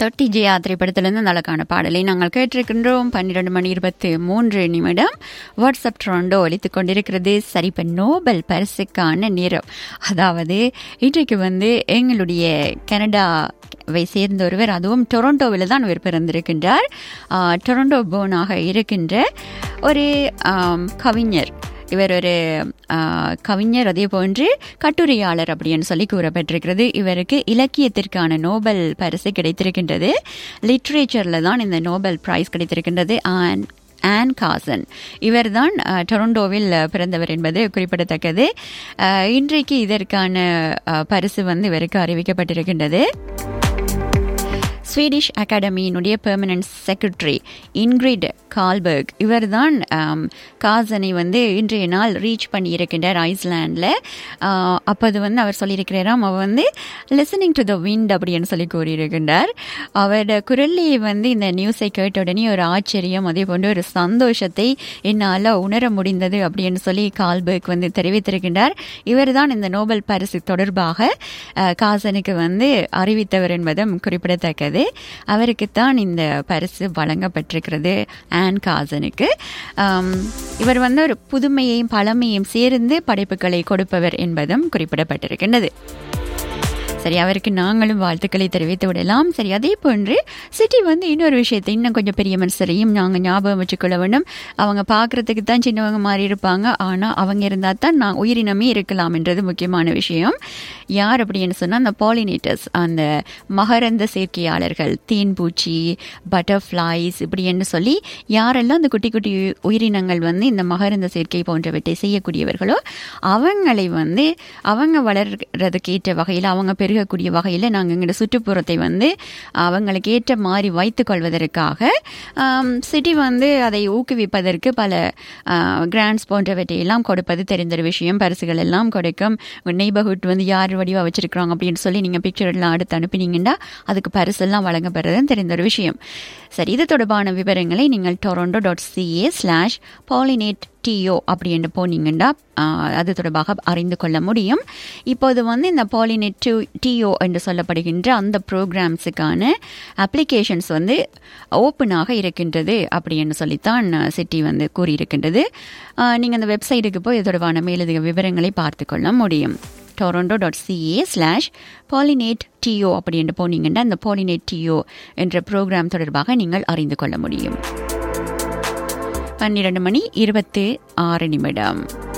தொட்டி ஜெயா திரைப்படத்திலிருந்து நல்லக்கான பாடலை நாங்கள் கேட்டிருக்கின்றோம் பன்னிரண்டு மணி இருபத்தி மூன்று நிமிடம் வாட்ஸ்அப் ட்ரோண்டோ ஒலித்துக் கொண்டிருக்கிறது சரி இப்போ நோபல் பரிசுக்கான நேரம் அதாவது இன்றைக்கு வந்து எங்களுடைய கனடாவை சேர்ந்த ஒருவர் அதுவும் டொரண்டோவில் தான் இவர் பிறந்திருக்கின்றார் ஆஹ், டொரண்டோ போனாக இருக்கின்ற ஒரு ஆம், கவிஞர் இவர் ஒரு ஆ, கவிஞர் அதே போன்று கட்டுரையாளர் அப்படின்னு சொல்லி கூறப்பட்டிருக்கிறது இவருக்கு இலக்கியத்திற்கான நோபல் பரிசு கிடைத்திருக்கின்றது லிட்ரேச்சரில் தான் இந்த நோபல் பிரைஸ் கிடைத்திருக்கின்றது ஆன் ஆன் காசன் இவர்தான் அ, டொரண்டோவில் அ, பிறந்தவர் என்பது குறிப்பிடத்தக்கது அ, இன்றைக்கு இதற்கான அ, பரிசு வந்து இவருக்கு அறிவிக்கப்பட்டிருக்கின்றது ஸ்வீடிஷ் அகாடமியினுடைய பெர்மனன்ட் செக்ரட்டரி இன்கிரிட் கால்பர்க் இவர்தான் ஆம், காசனை வந்து இன்றைய நாள் ரீச் பண்ணியிருக்கின்றார் ஐஸ்லாண்டில் அப்போது வந்து அவர் சொல்லியிருக்கிறாராம் அவர் வந்து லிசனிங் டு த விண்ட் அப்படின்னு சொல்லி கூறியிருக்கின்றார் அவரோட குரல்லையே வந்து இந்த நியூஸை கேட்ட உடனே ஒரு ஆச்சரியம் அதே போன்று ஒரு சந்தோஷத்தை என்னால் உணர முடிந்தது அப்படின்னு சொல்லி கால்பர்க் வந்து தெரிவித்திருக்கின்றார் இவர்தான் இந்த நோபல் பரிசு தொடர்பாக அஹ், காசனுக்கு வந்து அறிவித்தவர் என்பதும் குறிப்பிடத்தக்கது அவருக்குத்தான் இந்த பரிசு வழங்கப்பட்டிருக்கிறது ஆன் காசனுக்கு ஆம், இவர் வந்து ஒரு புதுமையையும் பழமையும் சேர்ந்து படைப்புகளை கொடுப்பவர் என்பதும் குறிப்பிடப்பட்டிருக்கின்றது சரி அவருக்கு நாங்களும் வாழ்த்துக்களை தெரிவித்து விடலாம் சரி அதே போன்று சிட்டி வந்து இன்னொரு விஷயத்தை இன்னும் கொஞ்சம் பெரிய மனுஷரையும் நாங்கள் ஞாபகம் வச்சுக்கொள்ள வேண்டும் அவங்க பார்க்கறதுக்கு தான் சின்னவங்க மாதிரி இருப்பாங்க ஆனால் அவங்க இருந்தால் தான் நான் உயிரினமே இருக்கலாம் என்றது முக்கியமான விஷயம் யார் அப்படின்னு சொன்னால் அந்த பாலினேட்டர்ஸ் அந்த மகரந்த சேர்க்கையாளர்கள் தேன்பூச்சி பட்டர்ஃப்ளைஸ் இப்படின்னு சொல்லி யாரெல்லாம் அந்த குட்டி குட்டி உயிரினங்கள் வந்து இந்த மகரந்த சேர்க்கை போன்றவற்றை செய்யக்கூடியவர்களோ அவங்களை வந்து அவங்க வளர்றதுக்கு ஏற்ற வகையில் அவங்க பெருகக்கூடிய வகையில் நாங்கள் எங்களோட சுற்றுப்புறத்தை வந்து அவங்களுக்கு ஏற்ற மாதிரி வைத்துக் கொள்வதற்காக சிட்டி வந்து அதை ஊக்குவிப்பதற்கு பல கிராண்ட்ஸ் போன்றவற்றை எல்லாம் கொடுப்பது தெரிந்த ஒரு விஷயம் பரிசுகள் எல்லாம் கொடுக்கும் நெய்பர்ஹுட் வந்து யார் வடிவாக வச்சிருக்கிறாங்க அப்படின்னு சொல்லி நீங்கள் பிக்சர் எல்லாம் அடுத்து அனுப்பினீங்கன்னா அதுக்கு பரிசெல்லாம் வழங்கப்படுறதுன்னு தெரிந்த ஒரு விஷயம் சரி இது தொடர்பான விவரங்களை நீங்கள் Toronto dot CA slash pollinate TO அப்படின்னு போனீங்கன்னா ஆஹ், அது தொடர்பாக அறிந்து கொள்ள முடியும் இப்போது வந்து இந்த பாலினேட் டு டிஓ என்று சொல்லப்படுகின்ற அந்த ப்ரோக்ராம்ஸுக்கான அப்ளிகேஷன்ஸ் வந்து ஓப்பனாக இருக்கின்றது அப்படின்னு சொல்லித்தான் சிட்டி வந்து கூறியிருக்கின்றது நீங்கள் அந்த வெப்சைட்டுக்கு போய் இது தொடர்பான மேலதிக விவரங்களை பார்த்து கொள்ள முடியும் Toronto dot CA slash pollinate TO அப்படின்னு போனீங்கன்னா அந்த பாலினேட் டிஓ என்ற ப்ரோக்ராம் தொடர்பாக நீங்கள் அறிந்து கொள்ள முடியும் பன்னிரண்டு மணி இருபத்தி ஆறு நிமிடம்